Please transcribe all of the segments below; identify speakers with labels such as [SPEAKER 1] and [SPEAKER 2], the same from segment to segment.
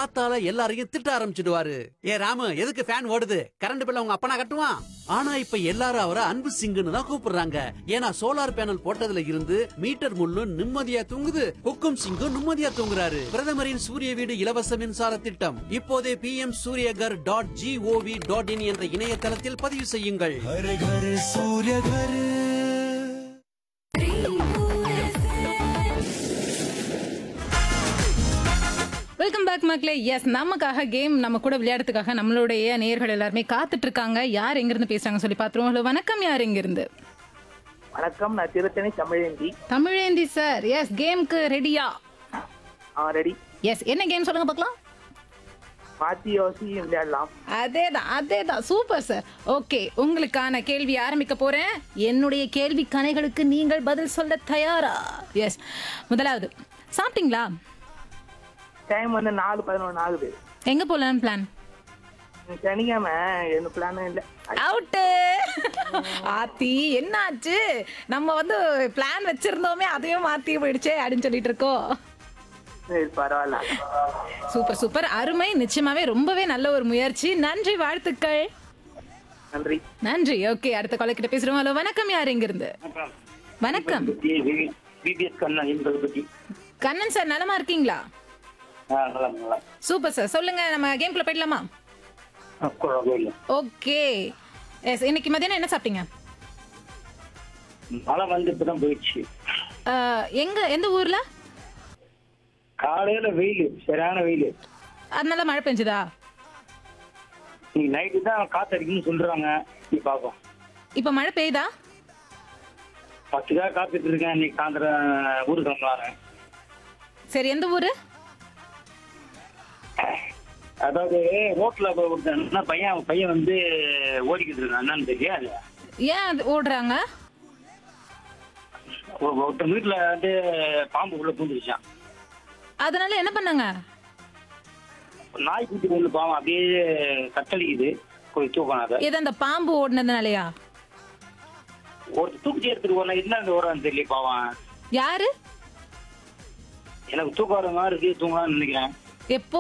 [SPEAKER 1] பார்த்தால எல்லாரையும் திட்ட ஆரம்பிச்சிடுவாரு ஏ ராமு எதுக்கு ஃபேன் ஓடுது கரண்ட் பில்ல உங்க அப்பனா கட்டுவான் ஆனா இப்ப எல்லாரும் அவரை அன்பு சிங்குன்னு தான் கூப்பிடுறாங்க ஏன்னா சோலார் பேனல் போட்டதுல இருந்து மீட்டர் முள்ளும் நிம்மதியா தூங்குது ஹுக்கும் சிங்கும் நிம்மதியா தூங்குறாரு பிரதமரின் சூரிய வீடு இலவச மின்சார திட்டம் இப்போதே P M Suryaghar dot gov dot in என்ற இணையதளத்தில் பதிவு செய்யுங்கள்
[SPEAKER 2] हर घर सूर्य घर
[SPEAKER 3] வெல்கம் பேக் மக்களே எஸ் நமக்காக கேம் நம்ம கூட விளையாடுறதுக்காக நம்மளுடைய நேயர்கள் எல்லாருமே காத்துட்டு இருக்காங்க யார் எங்கிருந்து பேசுறாங்க சொல்லி பாத்துருவோம் ஹலோ வணக்கம் யார் எங்கிருந்து
[SPEAKER 4] வணக்கம் நான் திருத்தணி தமிழேந்தி
[SPEAKER 3] தமிழேந்தி சார் எஸ் கேம்க்கு ரெடியா
[SPEAKER 4] ஆ ரெடி
[SPEAKER 3] எஸ் என்ன கேம் சொல்லுங்க பார்க்கலாம்
[SPEAKER 4] மாத்தி யோசி விளையாடலாம்
[SPEAKER 3] அதேதான் அதேதான் சூப்பர் சார் ஓகே உங்களுக்கான கேள்வி ஆரம்பிக்க போறேன் என்னுடைய கேள்வி கணைகளுக்கு நீங்கள் பதில் சொல்ல தயாரா எஸ் முதலாவது சாப்பிட்டீங்களா
[SPEAKER 4] டைம் வந்து நாலு பதினொன்று ஆகுது
[SPEAKER 3] எங்க போலாம் பிளான்
[SPEAKER 4] இன்னைக்கு சனிக்கிழமை எந்த பிளானும் இல்லை
[SPEAKER 3] அவுட்டு ஆத்தி என்னாச்சு நம்ம வந்து பிளான் வச்சிருந்தோமே அதையும் மாத்தி போயிடுச்சே அப்படின்னு சொல்லிட்டு இருக்கோம்
[SPEAKER 4] சரி பரவாயில்ல
[SPEAKER 3] சூப்பர் சூப்பர் அருமை நிச்சயமாவே ரொம்பவே நல்ல ஒரு முயற்சி நன்றி வாழ்த்துக்கள்
[SPEAKER 4] நன்றி
[SPEAKER 3] நன்றி ஓகே அடுத்த கொலை கிட்ட பேசுறோம் ஹலோ வணக்கம் யார் எங்க இருந்து வணக்கம்
[SPEAKER 5] பிபிஎஸ் கண்ணன் என்பது பற்றி
[SPEAKER 3] கண்ணன் சார் நலமா இருக்கீங்களா
[SPEAKER 5] ஆ, நல்லா நல்லா
[SPEAKER 3] சூப்பர் சார் சொல்லுங்க நம்ம கேம்குள்ள போயிடலாமா
[SPEAKER 5] ஆ, குழந்தை
[SPEAKER 3] ஓகே எஸ் இன்னைக்கு மதியானம் என்ன சாப்பிட்டீங்க
[SPEAKER 5] மழை வந்து இப்பதான் போயிடுச்சு
[SPEAKER 3] அஹ், எங்க எந்த ஊர்ல
[SPEAKER 5] காலையில வெயில் சரியான வெயில்
[SPEAKER 3] அதனால மழை பெஞ்சுதா
[SPEAKER 5] நீ நைட்டு தான் காத்தடிக்குன்னு சொல்றாங்க நீ பாப்போம்
[SPEAKER 3] இப்ப மழை பெய்யுதா
[SPEAKER 5] பத்துக்காக காத்துட்டு இருக்கேன் இன்னைக்கு சாயந்தரம் ஊருக்கு கிளம்புறாங்க
[SPEAKER 3] சரி எந்த ஊரு
[SPEAKER 5] அதாவது ரோட்ல போய் ஒருத்தன் பையன் பையன் வந்து ஓடிக்கிட்டு இருக்கான் என்னன்னு தெரியாது
[SPEAKER 3] ஏன் அது ஓடுறாங்க
[SPEAKER 5] ஒருத்தன் வீட்டுல வந்து பாம்பு உள்ள பூந்துருச்சான்
[SPEAKER 3] அதனால என்ன பண்ணாங்க
[SPEAKER 5] நாய்க்குட்டி ஒண்ணு பாவம் அப்படியே கத்தளிக்குது போய் தூக்கம் அதை
[SPEAKER 3] ஏதோ அந்த பாம்பு ஓடுனதுனாலயா
[SPEAKER 5] ஒரு தூக்கி எடுத்துட்டு போனா என்ன ஓடுறான்னு தெரியல பாவம்
[SPEAKER 3] யாரு
[SPEAKER 5] எனக்கு தூக்கம் வர மாதிரி இருக்கு தூங்கலாம்னு நினைக்கிறேன்
[SPEAKER 3] எப்போ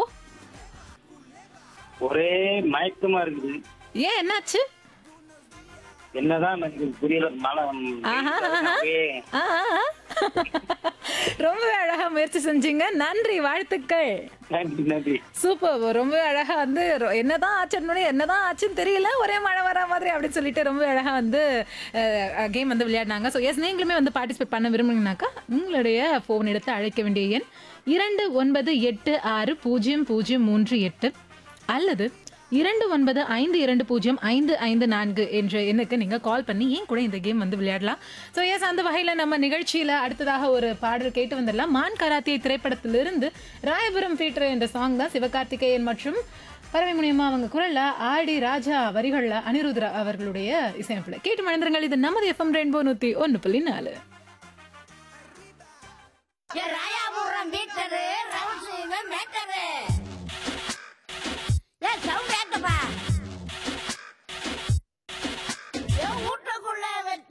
[SPEAKER 5] ஒரே மயக்கமா இருக்குது
[SPEAKER 3] ஏன் என்னாச்சு
[SPEAKER 5] என்னதான் எனக்கு புரியல மழை
[SPEAKER 3] ஆஹா, ஆஹா.
[SPEAKER 5] அப்படியே
[SPEAKER 3] ஆ, ஆ, ஆ. ரொம்ப அழகா முயற்சி செஞ்சீங்க நன்றி வாழ்த்துக்கள்
[SPEAKER 5] நன்றி நன்றி
[SPEAKER 3] சூப்பர் ரொம்ப அழகா வந்து ரொ- என்னதான் ஆச்சுன்னு என்னதான் ஆச்சுன்னு தெரியல ஒரே மழை வர மாதிரி அப்படின்னு சொல்லிட்டு ரொம்ப அழகா வந்து கேம் வந்து விளையாடினாங்க ஸோ எஸ் நீங்களுமே வந்து பார்ட்டிசிபேட் பண்ண விரும்புனீங்கனாக்கா உங்களுடைய ஃபோன் எடுத்து அழைக்க வேண்டிய எண் இரண்டு ஒன்பது எட்டு ஆறு பூஜ்ஜியம் பூஜ்ஜியம் மூன்று எட்டு அல்லது இரண்டு ஒன்பது ஐந்து இரண்டு பூஜ்ஜியம் ஐந்து ஐந்து நான்கு என்ற எண்ணுக்கு நீங்கள் கால் பண்ணி ஏன் கூட இந்த கேம் வந்து விளையாடலாம் ஸோ எஸ் அந்த வகையில் நம்ம நிகழ்ச்சியில் அடுத்ததாக ஒரு பாடல் கேட்டு வந்துடலாம் மான் கராத்தே திரைப்படத்திலிருந்து ராயபுரம் ஃபீட்டர் என்ற சாங் தான் சிவகார்த்திகேயன் மற்றும் பறவை மூலியமா அவங்க குரல்ல ஆடி ராஜா வரிகள்ல அனிருத்ரா அவர்களுடைய இசையமைப்புல கேட்டு மழந்திரங்கள் இது நமது எஃப்எம் ரெயின்போ நூத்தி ஒன்னு புள்ளி நாலு
[SPEAKER 6] Yeah, Raya.